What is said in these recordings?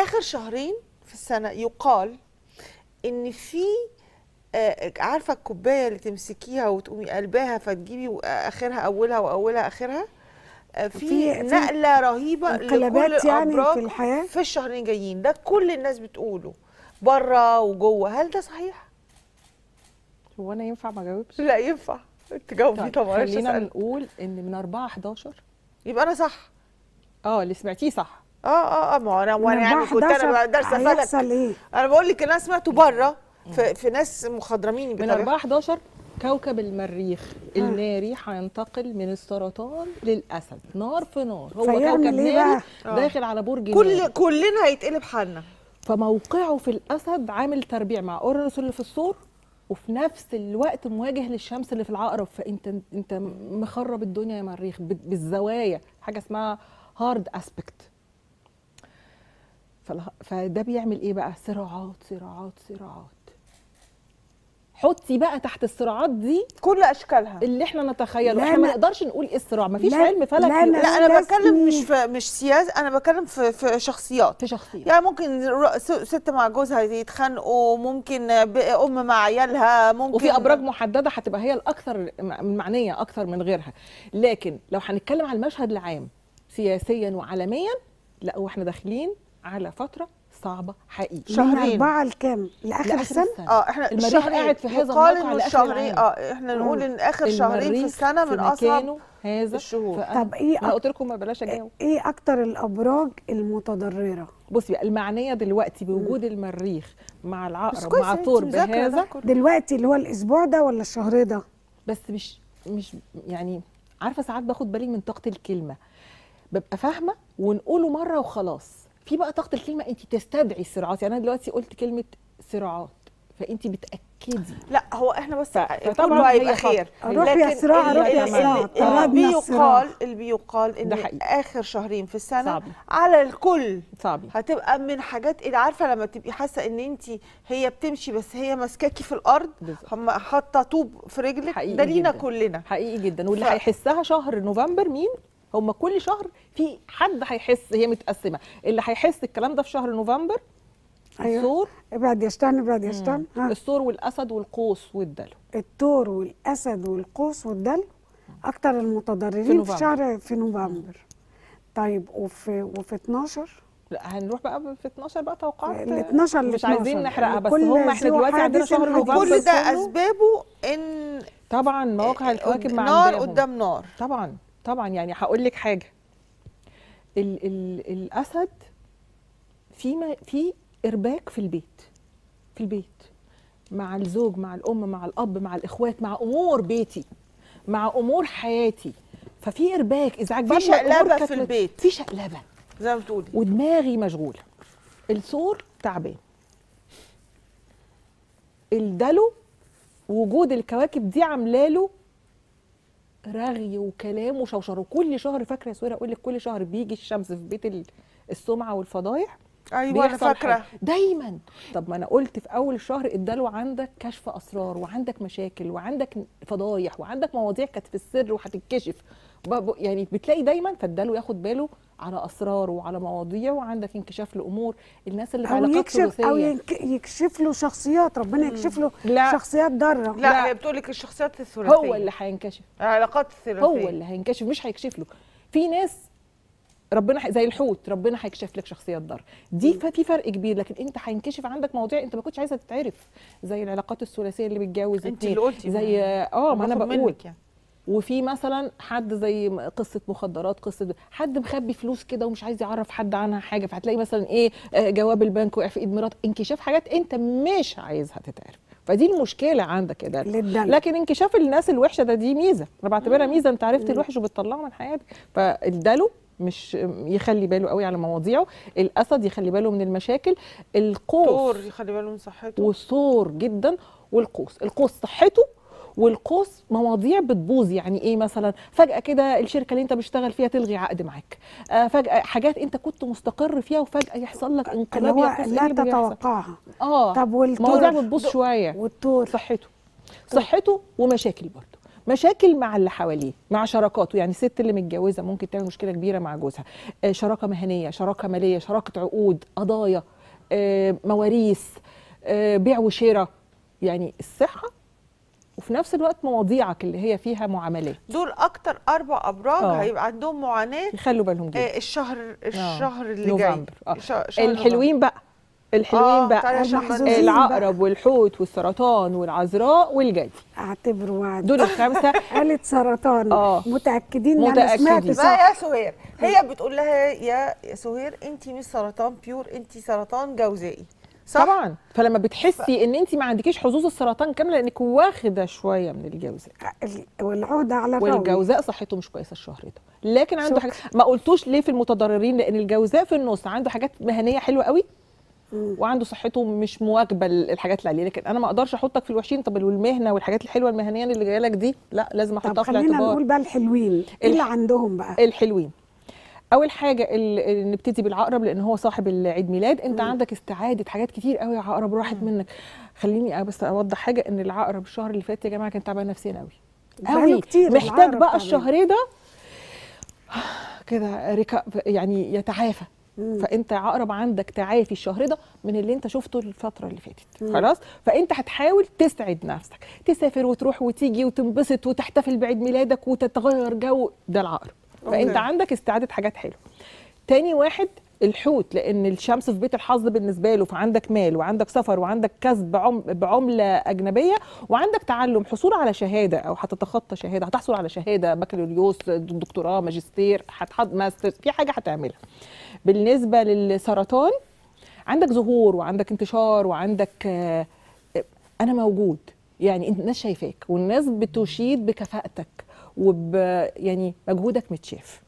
اخر شهرين في السنه يقال ان في آه، عارفه الكوبايه اللي تمسكيها وتقومي قلباها فتجيبي اخرها اولها واولها اخرها آه، في, في- في نقله رهيبه انقلابات لكل يعني الأبراج في الحياة؟ في الشهرين جايين ده كل الناس بتقوله بره وجوه هل ده صحيح هو انا ينفع ما اجاوبش لا ينفع تجاوبي طيب طبعا معلش خلينا أسأل. نقول ان من 4 11 يبقى انا صح اه اللي سمعتيه صح اه اه اه ما هو انا من وانا يعني 4 كنت انا 11 دارسه فلك هيحصل ايه؟ انا بقول لك اللي انا سمعته بره في, في ناس مخضرمين من بطبيعة. 4 11 كوكب المريخ الناري هينتقل من السرطان للاسد نار في نار هو فيعمل كوكب إيه ناري بقى؟ داخل على برج كل ناري كلنا هيتقلب حالنا فموقعه في الاسد عامل تربيع مع اورانوس اللي في الثور وفي نفس الوقت مواجه للشمس اللي في العقرب فانت انت مخرب الدنيا يا مريخ ب- بالزوايا حاجه اسمها هارد اسبكت فده بيعمل ايه بقى صراعات صراعات صراعات حطي بقى تحت الصراعات دي كل اشكالها اللي احنا نتخيله لا، احنا ما لا. نقدرش نقول ايه الصراع مفيش لا، علم فلك لا، يقول لا، لا انا ناس بتكلم مش مين؟ في مش سياسه انا بتكلم في في شخصيات في شخصيه يعني ممكن ر- س- ست مع جوزها يتخانقوا ممكن ب- ام مع عيالها ممكن وفي ابراج محدده هتبقى هي الاكثر م- معنيه اكثر من غيرها لكن لو هنتكلم على المشهد العام سياسيا وعالميا لا واحنا داخلين على فتره صعبه حقيقي من شهرين. أربعة لكام؟ لآخر لآخر السنة؟ اه احنا المريخ الشهرين قاعد في هذا يقال الموقع انه لآخر الشهرين العام. اه احنا نقول ان اخر شهرين في المريخ السنه من اصعب مكانه هذا الشهور. فأنا- طب إيه انا أك- قلت لكم ما بلاش اجاوب إيه أكتر الأبراج المتضررة؟ بصي بقى المعنيه دلوقتي بوجود المريخ مع بس العقرب كويس مع إنتي ثور مذاكرة ده بهذا كله. دلوقتي اللي هو الأسبوع ده ولا الشهر ده؟ بس مش مش يعني عارفه ساعات باخد بالي من طاقه الكلمه ببقى فاهمه ونقوله مره وخلاص في بقى طاقه الكلمه انت تستدعي الصراعات يعني انا دلوقتي قلت كلمه صراعات فانت بتاكدي لا هو احنا بس ف- فطبعاً كله هيبقى هي خطر. خير روح يا لكن صراع، ال- روح يا ال- صراع، ال- طردنا اللي الصراع. بيقال اللي بيقال ان ده حقيقي. اخر شهرين في السنه صعبين. على الكل صعبين هتبقى من حاجات اللي عارفه لما تبقي حاسه ان انت هي بتمشي بس هي ماسكاكي في الارض بالظبط. هم حاطه طوب في رجلك حقيقي ده لينا جداً. كلنا حقيقي جدا واللي ف- هيحسها شهر نوفمبر مين هم كل شهر في حد هيحس هي متقسمه اللي هيحس الكلام ده في شهر نوفمبر أيوه الثور ابعد يا شتان ابعد يا شتان ها الثور والاسد والقوس والدلو الثور والاسد والقوس والدلو اكتر في المتضررين في, نوفمبر. شهر في نوفمبر طيب وفي وفي 12 لا هنروح بقى في 12 بقى توقعات ال 12 ل مش عايزين 12. نحرقها بس لكل هم احنا ذو دلوقتي عندنا حادث شهر حديث. نوفمبر كل ده كله اسبابه ان طبعا مواقع الكواكب مع نار عندهم. قدام نار طبعا طبعا يعني هقول لك حاجه ال ال الاسد في ما في ارباك في البيت في البيت مع الزوج مع الام مع الاب مع الاخوات مع امور بيتي مع امور حياتي ففي ارباك ازعاج في بعد ما الأمور شقلبة كانت في مت- البيت. في شقلبه زي ما بتقولي ودماغي مشغوله الثور تعبان الدلو وجود الكواكب دي عامله له رغي وكلام وشوشره كل شهر فاكره يا سويره اقول لك كل شهر بيجي الشمس في بيت ال- السمعه والفضايح ايوه انا بيحصل فاكره حاجة. دايما طب ما انا قلت في اول الشهر الدلو عندك كشف اسرار وعندك مشاكل وعندك فضايح وعندك مواضيع كانت في السر وهتتكشف ب- ب- يعني بتلاقي دايما فالدلو ياخد باله على اسرار وعلى مواضيع وعندك انكشاف لامور الناس اللي في او علاقات يكشف او ثلاثيه ينك- يكشف له شخصيات ربنا يكشف له لا. شخصيات ضاره لا, لا. هي بتقول لك الشخصيات الثلاثيه هو اللي هينكشف العلاقات الثلاثيه هو اللي هينكشف مش هيكشف له في ناس ربنا ح- زي الحوت ربنا هيكشف لك شخصيات ضر دي ف- في فرق كبير لكن انت هينكشف عندك مواضيع انت ما كنتش عايزه تتعرف زي العلاقات الثلاثيه اللي بتجوز انت اتنين. اللي قلتي زي اه ما انا باخد بقول منك يعني. وفي مثلا حد زي م- قصه مخدرات قصه حد مخبي فلوس كده ومش عايز يعرف حد عنها حاجه فهتلاقي مثلا ايه آه، جواب البنك وقع في ايد مرات انكشاف حاجات انت مش عايزها تتعرف فدي المشكله عندك يا دلو للدلو. لكن انكشاف الناس الوحشه ده دي ميزه انا بعتبرها ميزه انت عرفت الوحش وبتطلعه من حياتك فالدلو مش يخلي باله قوي على مواضيعه الاسد يخلي باله من المشاكل القوس دكتور يخلي باله من صحته والثور جدا والقوس القوس صحته والقوس مواضيع بتبوظ يعني ايه مثلا فجاه كده الشركه اللي انت بتشتغل فيها تلغي عقد معاك آه فجاه حاجات انت كنت مستقر فيها وفجاه يحصل لك اللي انقلاب هو يعكس إيه لا اللي بيحصل. تتوقعها اه طب والتور مواضيع بتبوظ شويه والتور صحته صحته ومشاكل برضه مشاكل مع اللي حواليه مع شراكاته يعني الست اللي متجوزه ممكن تعمل مشكله كبيره مع جوزها آه، شراكه مهنيه شراكه ماليه شراكه عقود قضايا آه، مواريث آه، بيع وشراء يعني الصحه وفي نفس الوقت مواضيعك اللي هي فيها معاملات دول اكتر اربع ابراج آه. هيبقى عندهم معاناه يخلوا بالهم جدا آه، الشهر الشهر اللي جاي نوفمبر آه. ش- شهر الحلوين بقى الحلوين آه، بقى تعالى عشان ما المحظوظين ننسى. العقرب والحوت والسرطان والعذراء والجدي اعتبر وعد دول الخمسه قالت سرطان آه. متاكدين ان انا سمعت متأكدين. صح بقى يا سهير هي بتقول لها يا يا سهير انت مش سرطان بيور انت سرطان جوزائي صح طبعا فلما بتحسي ان انت ما عندكيش حظوظ السرطان كامله لانك واخده شويه من الجوزاء ال- والعقده على الراوي والجوزاء صحته مش كويسه الشهر ده لكن عنده شكرا. حاجه ما قلتوش ليه في المتضررين لان الجوزاء في النص عنده حاجات مهنيه حلوه قوي مم. وعنده صحته مش مواكبه الحاجات اللي عليه لكن انا ما اقدرش احطك في الوحشين طب والمهنه والحاجات الحلوه المهنيه اللي جايه لك دي لا لازم طب احطها في خلينا الاعتبار نقول بقى الحلوين ايه اللي عندهم بقى الحلوين اول حاجه ال- ال- نبتدي بالعقرب لان هو صاحب العيد ميلاد انت عندك استعاده حاجات كتير قوي يا عقرب راحت منك خليني بس اوضح حاجه ان العقرب الشهر اللي فات يا جماعه كان تعبان نفسيا قوي بقاله قوي كتير محتاج العقرب بقى تعبان. الشهر ده كده ركا يعني يتعافى مم. فانت عقرب عندك تعافي الشهر ده من اللي انت شفته الفتره اللي فاتت مم. خلاص فانت هتحاول تسعد نفسك تسافر وتروح وتيجي وتنبسط وتحتفل بعيد ميلادك وتتغير جو ده العقرب فانت أوكي. عندك استعاده حاجات حلوه تاني واحد الحوت لان الشمس في بيت الحظ بالنسبه له فعندك مال وعندك سفر وعندك كسب عم بعمله اجنبيه وعندك تعلم حصول على شهاده او هتتخطى شهاده هتحصل على شهاده بكالوريوس دكتوراه ماجستير هتحض ماستر في حاجه هتعملها بالنسبه للسرطان عندك ظهور وعندك انتشار وعندك آه، آه، انا موجود يعني انت- الناس شايفاك والناس بتشيد بكفاءتك وب يعني مجهودك متشاف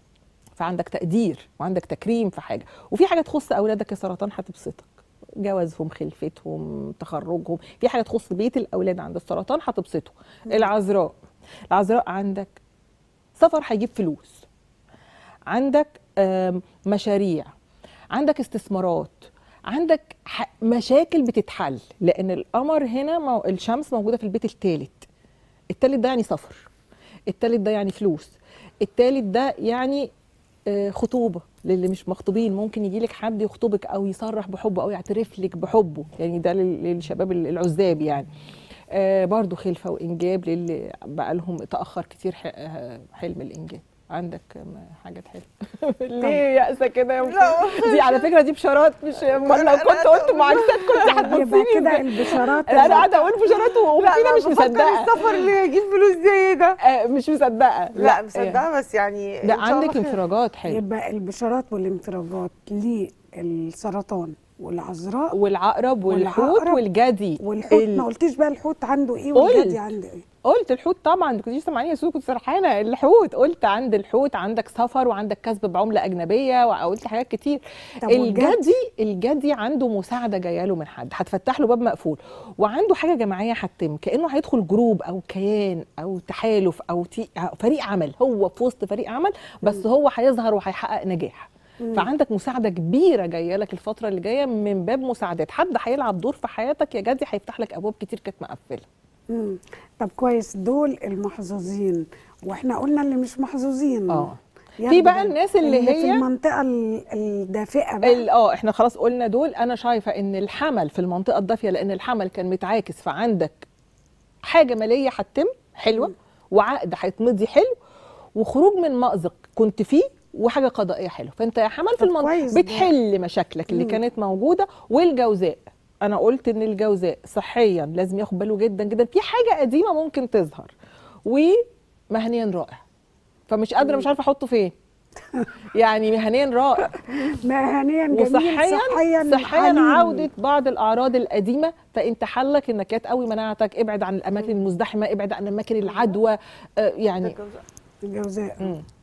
فعندك تقدير وعندك تكريم في حاجه وفي حاجه تخص اولادك يا سرطان هتبسطك جوازهم خلفتهم تخرجهم في حاجه تخص بيت الاولاد عند السرطان هتبسطه العذراء العذراء عندك سفر هيجيب فلوس عندك آم، مشاريع عندك استثمارات عندك ح- مشاكل بتتحل لان القمر هنا مو- الشمس موجوده في البيت الثالث الثالث ده يعني سفر الثالث ده يعني فلوس الثالث ده يعني آه، خطوبه للي مش مخطوبين ممكن يجي لك حد يخطبك او يصرح بحبه او يعترف لك بحبه يعني ده لل- للشباب ال- العزاب يعني آه برضو خلفه وانجاب للي بقى لهم تاخر كتير ح- آه، حلم الانجاب عندك آم، حاجات حلوه ليه يأسة كده يا لا. أم؟ دي على فكره دي بشارات مش امال لو أنا كنت قاعدة قلت أقول- معاكسات كنت يبقى هتبصيني كده إزاي؟ البشارات انا اللي- قاعده اقول بشارات وفينا مش بفكر مصدقه السفر اللي هيجيب فلوس زي ده آه، مش مصدقه لا مصدقه بس يعني إن لا شاء الله عندك خير. انفراجات حلوه يبقى البشارات والانفراجات للسرطان والعذراء والعقرب والحوت والعقرب والجدي والحوت ال- ما قلتيش بقى الحوت عنده ايه قلت. والجدي عنده ايه قلت الحوت طبعا ما كنتيش سامعاني يا سوسو كنت سرحانه الحوت قلت عند الحوت عندك سفر وعندك كسب بعمله اجنبيه وقلت حاجات كتير طب والجدي؟ الجدي الجدي عنده مساعده جايه له من حد هتفتح له باب مقفول وعنده حاجه جماعيه هتتم كانه هيدخل جروب او كيان او تحالف او تي... أو فريق عمل هو في وسط فريق عمل بس هو هيظهر وهيحقق نجاح فعندك مساعده كبيره جايه لك الفتره اللي جايه من باب مساعدات حد هيلعب دور في حياتك يا جدي هيفتح لك ابواب كتير كانت مقفله مم. طب كويس دول المحظوظين واحنا قلنا اللي مش محظوظين اه ياخدوا في بقى بالهم. الناس اللي في هي- المنطقه ال- الدافئه بقى ال- اه احنا خلاص قلنا دول انا شايفه ان الحمل في المنطقه الدافيه لان الحمل كان متعاكس فعندك حاجه ماليه هتتم حلوه وعقد هيتمضي حلو وخروج من مأزق كنت فيه وحاجه قضائيه حلوه فانت يا حمل في طب كويس المنطقه ده. بتحل مشاكلك اللي مم. كانت موجوده والجوزاء انا قلت ان الجوزاء صحيا لازم ياخد باله جدا جدا في حاجه قديمه ممكن تظهر ومهنيا رائع فمش قادره مش عارفه احطه فين يعني مهنيا رائع مهنيا جميل وصحيا صحيا صحيا عليم. عوده بعض الاعراض القديمه فانت حلك انك يا تقوي مناعتك ابعد عن الاماكن المزدحمه ابعد عن اماكن العدوى آه، يعني الجوزاء مم.